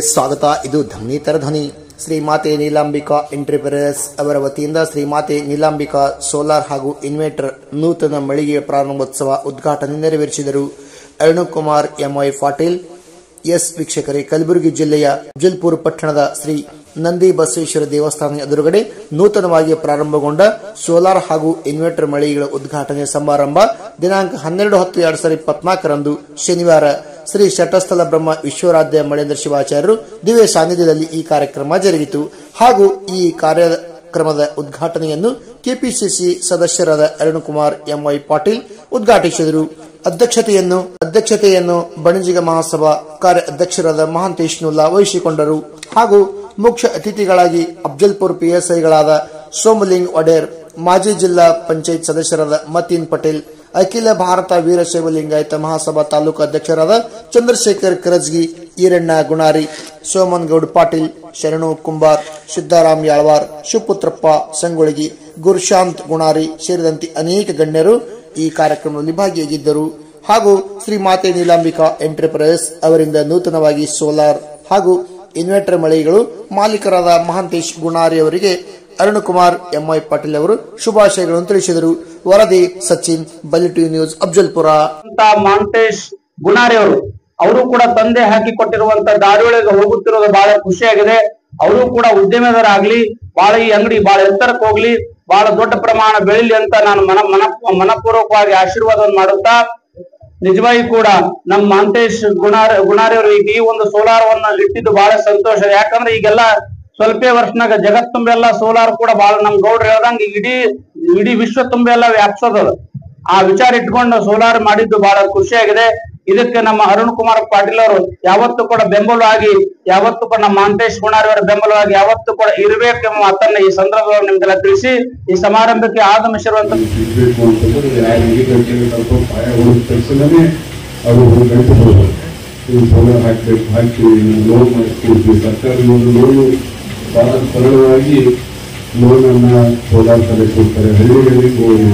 ಸ್ವಾಗತ ಇದು ಧ್ವನಿತರ ಧ್ವನಿ ಶ್ರೀಮಾತೆ ನೀಲಾಂಬಿಕಾ ಎಂಟ್ರಿಪ್ರೆಸ್ ಅವರ ವತಿಯಿಂದ ಶ್ರೀಮಾತೆ ನೀಲಾಂಬಿಕಾ ಸೋಲಾರ್ ಹಾಗೂ ಇನ್ವರ್ಟರ್ ನೂತನ ಮಳಿಗೆಯ ಪ್ರಾರಂಭೋತ್ಸವ ಉದ್ಘಾಟನೆ ನೆರವೇರಿಸಿದರು ಅರುಣಕುಮಾರ್ ಎಂವೈ ಪಾಟೀಲ್ ಎಸ್ ವೀಕ್ಷಕರೇ ಕಲಬುರಗಿ ಜಿಲ್ಲೆಯ ಅಫಜಲ್ಪುರ ಪಟ್ಟಣದ ಶ್ರೀ ನಂದಿ ಬಸವೇಶ್ವರ ದೇವಸ್ಥಾನ ಎದುರುಗಡೆ ನೂತನವಾಗಿ ಪ್ರಾರಂಭಗೊಂಡ ಸೋಲಾರ್ ಹಾಗೂ ಇನ್ವರ್ಟರ್ ಮಳಿಗೆಗಳ ಉದ್ಘಾಟನೆ ಸಮಾರಂಭ ದಿನಾಂಕ ಹನ್ನೆರಡು ಹತ್ತು ಎರಡ್ ಸಾವಿರದ ಇಪ್ಪತ್ನಾಲ್ಕರಂದು ಶನಿವಾರ ಶ್ರೀ ಶಟಸ್ಥಲ ಬ್ರಹ್ಮ ವಿಶ್ವರಾಧ್ಯ ಮಳೇಂದ್ರ ಶಿವಾಚಾರ್ಯರು ದಿವ್ಯ ಸಾನ್ನಿಧ್ಯದಲ್ಲಿ ಈ ಕಾರ್ಯಕ್ರಮ ಜರುಗಿತು ಹಾಗೂ ಈ ಕಾರ್ಯಕ್ರಮದ ಉದ್ಘಾಟನೆಯನ್ನು ಕೆಪಿಸಿಸಿ ಸದಸ್ಯರಾದ ಅರುಣಕುಮಾರ್ ಎಂವೈ ಪಾಟೀಲ್ ಉದ್ಘಾಟಿಸಿದರು ಅಧ್ಯಕ್ಷತೆಯನ್ನು ಅಧ್ಯಕ್ಷತೆಯನ್ನು ಬಣಜಿಗ ಮಹಾಸಭಾ ಕಾರ್ಯ ಅಧ್ಯಕ್ಷರಾದ ಮಹಾಂತೇಶ್ ನುಲ್ಲಾ ವಹಿಸಿಕೊಂಡರು ಹಾಗೂ ಮುಖ್ಯ ಅತಿಥಿಗಳಾಗಿ ಅಫ್ಜಲ್ಪುರ್ ಪಿಎಸ್ಐಗಳಾದ ಸೋಮಲಿಂಗ್ ಒಡೇರ್ ಮಾಜಿ ಜಿಲ್ಲಾ ಪಂಚಾಯತ್ ಸದಸ್ಯರಾದ ಮತೀನ್ ಪಟೇಲ್ ಅಖಿಲ ಭಾರತ ವೀರಶೈವ ಲಿಂಗಾಯತ ಮಹಾಸಭಾ ತಾಲೂಕು ಅಧ್ಯಕ್ಷರಾದ ಚಂದ್ರಶೇಖರ್ ಕರಜ್ಗಿ ಈರಣ್ಣ ಗುಣಾರಿ ಸೋಮನ್ ಗೌಡ್ ಪಾಟೀಲ್ ಶರಣು ಕುಂಬಾರ್ ಸಿದ್ದಾರಾಮ್ ಯಾಳ್ವಾರ್ ಶಿವಪುತ್ರಪ್ಪ ಸಂಗೊಳಗಿ ಗುರುಶಾಂತ್ ಗುಣಾರಿ ಸೇರಿದಂತೆ ಅನೇಕ ಗಣ್ಯರು ಈ ಕಾರ್ಯಕ್ರಮದಲ್ಲಿ ಭಾಗಿಯಾಗಿದ್ದರು ಹಾಗೂ ಶ್ರೀ ಮಾತೆ ನೀಲಾಂಬಿಕಾ ಎಂಟರ್ಪ್ರೈಸ್ ಅವರಿಂದ ನೂತನವಾಗಿ ಸೋಲಾರ್ ಹಾಗೂ ಇನ್ವರ್ಟರ್ ಮಳಿಗೆಗಳು ಮಾಲೀಕರಾದ ಮಹಾಂತೇಶ್ ಗುಣಾರಿ ಅವರಿಗೆ ಅರುಣಕುಮಾರ್ ಎಂವೈ ಪಾಟೀಲ್ ಅವರು ಶುಭಾಶಯಗಳನ್ನು ತಿಳಿಸಿದರು ವರದಿ ಸಚಿನ್ ಬಲಿಟಿ ನ್ಯೂಸ್ ಅಫ್ಜಲ್ಪುರ ಅಂತ ಮಾಂಟೇಶ್ ಗುಣಾರಿ ಅವರು ಅವರು ಕೂಡ ತಂದೆ ಹಾಕಿ ಕೊಟ್ಟಿರುವಂತ ದಾರಿಯೊಳಗೆ ಹೋಗುತ್ತಿರೋದು ಬಹಳ ಖುಷಿಯಾಗಿದೆ ಅವರು ಕೂಡ ಉದ್ಯಮದವರಾಗ್ಲಿ ಬಹಳ ಈ ಅಂಗಡಿ ಬಹಳ ಎತ್ತರಕ್ಕೆ ಹೋಗ್ಲಿ ಬಹಳ ದೊಡ್ಡ ಪ್ರಮಾಣ ಬೆಳಿಲಿ ಅಂತ ನಾನು ಮನ ಮನ ಮನಪೂರ್ವಕವಾಗಿ ಆಶೀರ್ವಾದವನ್ನು ಮಾಡುತ್ತಾ ನಿಜವಾಗಿ ಕೂಡ ನಮ್ಮ ಮಾಂತೇಶ್ ಗುಣಾರ ಗುಣಾರಿ ಅವರು ಈಗ ಈ ಒಂದು ಸೋಲಾರವನ್ನ ಇಟ್ಟಿದ್ದು ಬಹಳ ಸಂತೋಷ ಯಾಕಂದ್ರೆ ಈಗೆಲ್ಲ ಸ್ವಲ್ಪೇ ವರ್ಷನಾಗ ಜಗತ್ ತುಂಬೆಲ್ಲ ಸೋಲಾರ್ ಕೂಡ ಬಹಳ ನಮ್ ಗೌಡ್ರು ಹೇಳ್ದಂಗ ಈಗ ಇಡೀ ಇಡೀ ವಿಶ್ವ ತುಂಬೆಲ್ಲ ವ್ಯಾಪ್ಸೋದದ ಆ ವಿಚಾರ ಇಟ್ಕೊಂಡು ಸೋಲಾರ್ ಮಾಡಿದ್ದು ಬಹಳ ಖುಷಿಯಾಗಿದೆ ಇದಕ್ಕೆ ನಮ್ಮ ಅರುಣ್ ಕುಮಾರ್ ಪಾಟೀಲ್ ಅವರು ಯಾವತ್ತೂ ಕೂಡ ಬೆಂಬಲವಾಗಿ ಯಾವತ್ತೂ ಕೂಡ ನಮ್ಮ ಮಾಂತೇಶ್ ಗುಣಾರಿ ಅವರ ಬೆಂಬಲವಾಗಿ ಯಾವತ್ತೂ ಕೂಡ ಇರಬೇಕು ಎಂಬ ಮಾತನ್ನ ಈ ಸಂದರ್ಭದಲ್ಲಿ ನಿಮ್ಗೆಲ್ಲ ತಿಳಿಸಿ ಈ ಸಮಾರಂಭಕ್ಕೆ ಆಗಮಿಸಿರುವಂತ ಸಿಗ್ಬೇಕು ಅಂತಂದ್ರೆ ಯಾರು ಈ ಗಂಟೆಗೆ ಸ್ವಲ್ಪ ಪಾಯ ಹೊಡೆದ ತಕ್ಷಣನೇ ಅವರು ನಡೆಸಬಹುದು ಈ ಸೋಲಾರ್ ಹಾಕ್ಬೇಕು ಹಾಕಿ ಲೋನ್ ಮಾಡಿಸ್ಕೊಡ್ತೀವಿ ಸರ್ಕಾರ ಒಂದು ಲೋನು ಬಹಳ ಸರಳವಾಗಿ ಲೋನ್ ಅನ್ನ ಸೋಲಾರ್ ಕಡೆ ಕೊಡ್ತಾರೆ ಹಳ್ಳಿಗಳಲ್ಲಿ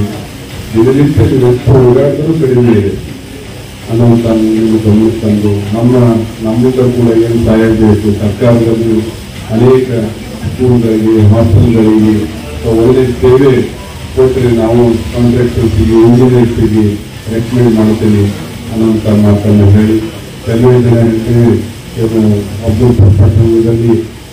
ದಿನನಿತ್ಯ ಎಷ್ಟು ಓಡಾಟರು ಕಡಿಮೆ ಇದೆ ಅನ್ನುವಂತ ನಿಮ್ಮ ಗಮನಕ್ಕೆ ತಂದು ನಮ್ಮ ನಮ್ಮಿಂದ ಕೂಡ ಏನು ಸಹಾಯ ಬೇಕು ಸರ್ಕಾರದಲ್ಲಿ ಅನೇಕ ಸ್ಕೂಲ್ಗಳಿಗೆ ಹಾಸ್ಟೆಲ್ಗಳಿಗೆ ಒಳ್ಳೆ ಸೇವೆ ಕೊಟ್ಟರೆ ನಾವು ಕಾಂಟ್ರಾಕ್ಟರ್ಸಿಗೆ ಇಂಜಿನಿಯರ್ಸಿಗೆ ರೆಕಮೆಂಡ್ ಮಾಡ್ತೇವೆ ಅನ್ನೋಂಥ ಮಾತನ್ನು ಹೇಳಿ ಕೆಲವೇ ಜನ ಹೇಳ್ತೇವೆ ಇದು ಅಬ್ದುಲ್ ಪಟ್ಟಣದಲ್ಲಿ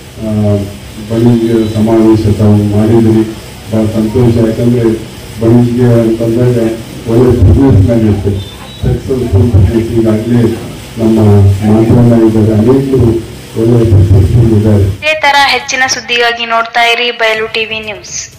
ಬಣ್ಣಿಗೆ ಸಮಾವೇಶ ತಾವು ಮಾಡಿದ್ರಿ ಬಹಳ ಸಂತೋಷ ಯಾಕಂದ್ರೆ ಬಣ್ಣಿಗೆ ಅಂತಂದಾಗ ಒಳ್ಳೆ ಬಿಸ್ನೆಸ್ ಮ್ಯಾನ್ ಇರ್ತದೆ ಸಕ್ಸಸ್ಫುಲ್ ಬಿಸ್ನೆಸ್ ಈಗಾಗಲೇ ನಮ್ಮ ಮಾತನಾಡ ಇದ್ದಾರೆ ಅನೇಕರು ಒಳ್ಳೆ ಸಕ್ಸಸ್ಫುಲ್ ಇದ್ದಾರೆ ಇದೇ ತರ ಹೆಚ್ಚಿನ ಸುದ್ದಿಗಾಗಿ ನೋಡ್ತಾ ಇರಿ ಬಯಲು ಟಿವಿ ನ್ಯೂಸ್